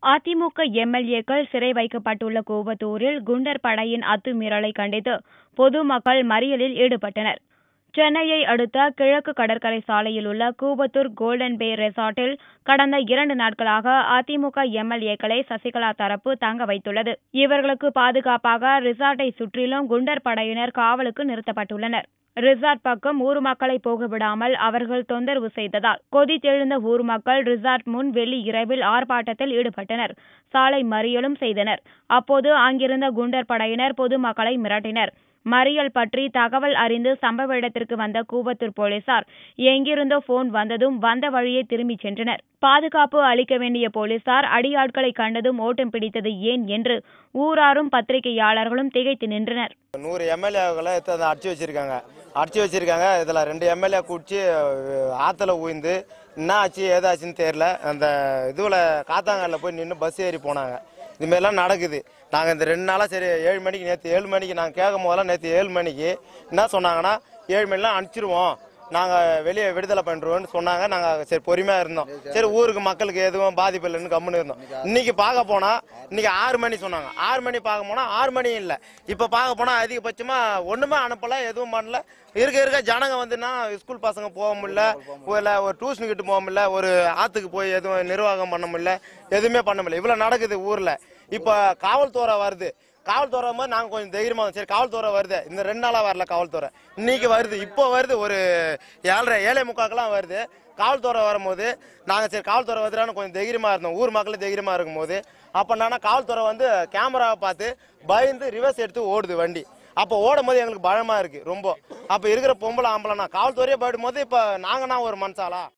அதிமுக எம்எல்ஏக்கள் சிறை வைக்கப்பட்டுள்ள கூவத்தூரில் குண்டர் படையின் அத்துமீறலை கண்டித்து பொதுமக்கள் மறியலில் ஈடுபட்டனர். சென்னையை அடுத்த கிழக்கு கடற்கரை சாலையில் உள்ள கூவத்தூர் கோல்டன் பே ரெசார்ட்டில் கடந்த இரண்டு நாட்களாக அதிமுக எம்எல்ஏக்களை சசிகலா தரப்பு தங்க வைத்துள்ளது. இவர்களுக்கு பாதுகாப்பாக ரிசார்ட்டை சுற்றிலும் குண்டர் படையினர் காவலுக்கு நிறுத்தப்பட்டுள்ளனர். ரிசார்ட் பக்கம் ஊர் மக்களை போக விடாமல் அவர்கள் தொந்தரவு செய்ததால் கொதித்தெழுந்த ஊர் மக்கள் ரிசார்ட் முன் வெள்ளி இரவில் ஆர்ப்பாட்டத்தில் ஈடுபட்டனர். சாலை மறியலும் செய்தனர். அப்போது அங்கிருந்த குண்டர் படையினர் பொதுமக்களை மிரட்டினர். மறியல் பற்றி தகவல் அறிந்து சம்பவ இடத்திற்கு வந்த கூவத்தூர் போலீசார் எங்கிருந்தோ போன் வந்ததும் வந்த வழியே திரும்பிச் சென்றனர். பாதுகாப்பு அளிக்க வேண்டிய போலீசார் அடியாட்களை கண்டதும் ஓட்டம் பிடித்தது ஏன் என்று ஊராரும் பத்திரிகையாளர்களும் திகைத்து நின்றனர். நூறு எம்எல்ஏக்களை எடுத்து அடிச்சு வச்சிருக்காங்க அடிச்சு வச்சிருக்காங்க இதுல ரெண்டு எம்எல்ஏ குடிச்சு ஆத்துல ஊய்ந்து என்ன ஆச்சு ஏதாச்சுன்னு தெரியல அந்த இதுல காத்தாங்கல்ல போய் நின்று பஸ் ஏறி போனாங்க இது மாதிரிலாம் நடக்குது நாங்கள் இந்த ரெண்டு நாளாக சரி ஏழு மணிக்கு நேற்று ஏழு மணிக்கு நாங்கள் கேட்கும் போதெல்லாம் நேற்று ஏழு மணிக்கு என்ன சொன்னாங்கன்னா ஏழு மணிலாம் அனுப்பிச்சிருவோம் நாங்கள் வெளியே விடுதலை பண்ணுறோம்னு சொன்னாங்க நாங்கள் சரி பொறுமையாக இருந்தோம் சரி ஊருக்கு மக்களுக்கு எதுவும் பாதிப்பு இல்லைன்னு கம்முன்னு இருந்தோம் இன்னைக்கு பார்க்க போனால் இன்னைக்கு ஆறு மணி சொன்னாங்க ஆறு மணி பார்க்க போனால் ஆறு மணி இல்லை இப்போ பார்க்க போனால் அதிகபட்சமாக ஒன்றுமே அனுப்பலை எதுவும் பண்ணல இருக்க இருக்க ஜனங்க வந்துன்னா ஸ்கூல் பசங்க போக முடியல இல்லை ஒரு டியூஷன் கிட்ட போக முடியல ஒரு ஆற்றுக்கு போய் எதுவும் நிர்வாகம் பண்ண முடியல எதுவுமே பண்ண முடியல இவ்வளோ நடக்குது ஊரில் இப்போ காவல்துறை வருது காவல்துறை மாதிரி நாங்கள் கொஞ்சம் தைரியமா இருந்தோம். சரி காவல்துறை வருது இந்த ரெண்டு நாளாக வரல காவல்துறை இன்னைக்கு வருது இப்போ வருது ஒரு ஏழரை ஏழை முக்காக்கெல்லாம் வருது காவல்துறை வரும்போது நாங்கள் சரி காவல்துறை வருதுன்னு கொஞ்சம் தைரியமா இருந்தோம் ஊர் மக்களும் தைரியமா இருக்கும்போது அப்போ என்னன்னா காவல்துறை வந்து கேமராவை பார்த்து பயந்து ரிவர்ஸ் எடுத்து ஓடுது வண்டி அப்போ ஓடும் போது எங்களுக்கு பயமா இருக்கு ரொம்ப அப்போ இருக்கிற பொம்பளை ஆம்பளைனா காவல்துறையே போயிடும் போது இப்போ நாங்கன்னா ஒரு மனசாலா